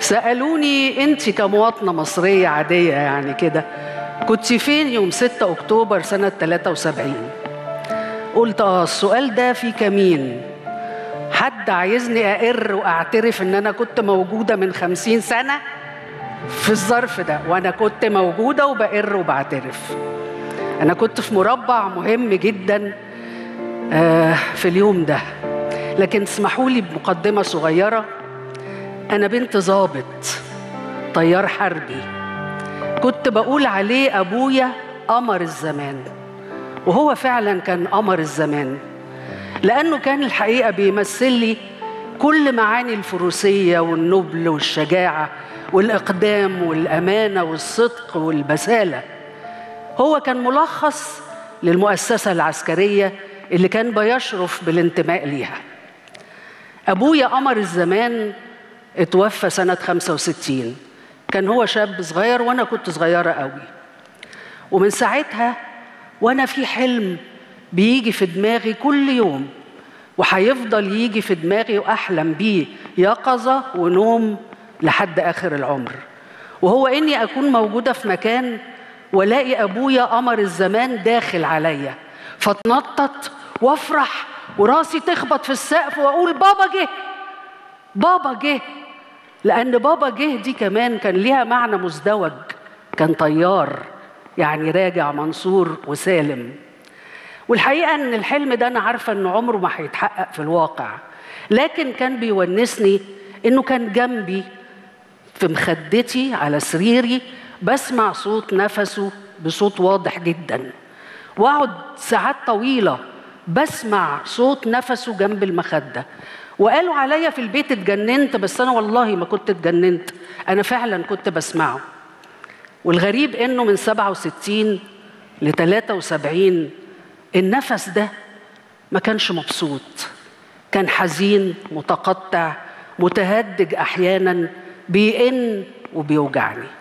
سألوني أنت كمواطنة مصرية عادية يعني كده كنت فين يوم 6 أكتوبر سنة 73 قلت آه السؤال ده في كمين حد عايزني أقر وأعترف إن أنا كنت موجودة من خمسين سنة في الظرف ده وأنا كنت موجودة وبقر وبعترف أنا كنت في مربع مهم جدا آه في اليوم ده لكن اسمحوا لي بمقدمة صغيرة أنا بنت ظابط طيار حربي كنت بقول عليه أبويا قمر الزمان وهو فعلا كان قمر الزمان لأنه كان الحقيقة بيمثل لي كل معاني الفروسية والنبل والشجاعة والإقدام والأمانة والصدق والبسالة هو كان ملخص للمؤسسة العسكرية اللي كان بيشرف بالانتماء ليها أبويا قمر الزمان اتوفى سنة 65 كان هو شاب صغير وأنا كنت صغيرة قوي ومن ساعتها وأنا في حلم بيجي في دماغي كل يوم وهيفضل يجي في دماغي وأحلم بيه يقظة ونوم لحد آخر العمر وهو إني أكون موجودة في مكان والاقي أبويا قمر الزمان داخل عليا فاتنطط وافرح وراسي تخبط في السقف واقول بابا جه بابا جه لان بابا جه دي كمان كان ليها معنى مزدوج كان طيار يعني راجع منصور وسالم والحقيقه ان الحلم ده انا عارفه انه عمره ما هيتحقق في الواقع لكن كان بيونسني انه كان جنبي في مخدتي على سريري بسمع صوت نفسه بصوت واضح جدا واقعد ساعات طويله بسمع صوت نفسه جنب المخده وقالوا عليا في البيت اتجننت بس انا والله ما كنت اتجننت انا فعلا كنت بسمعه والغريب انه من 67 ل 73 النفس ده ما كانش مبسوط كان حزين متقطع متهدج احيانا بيئن وبيوجعني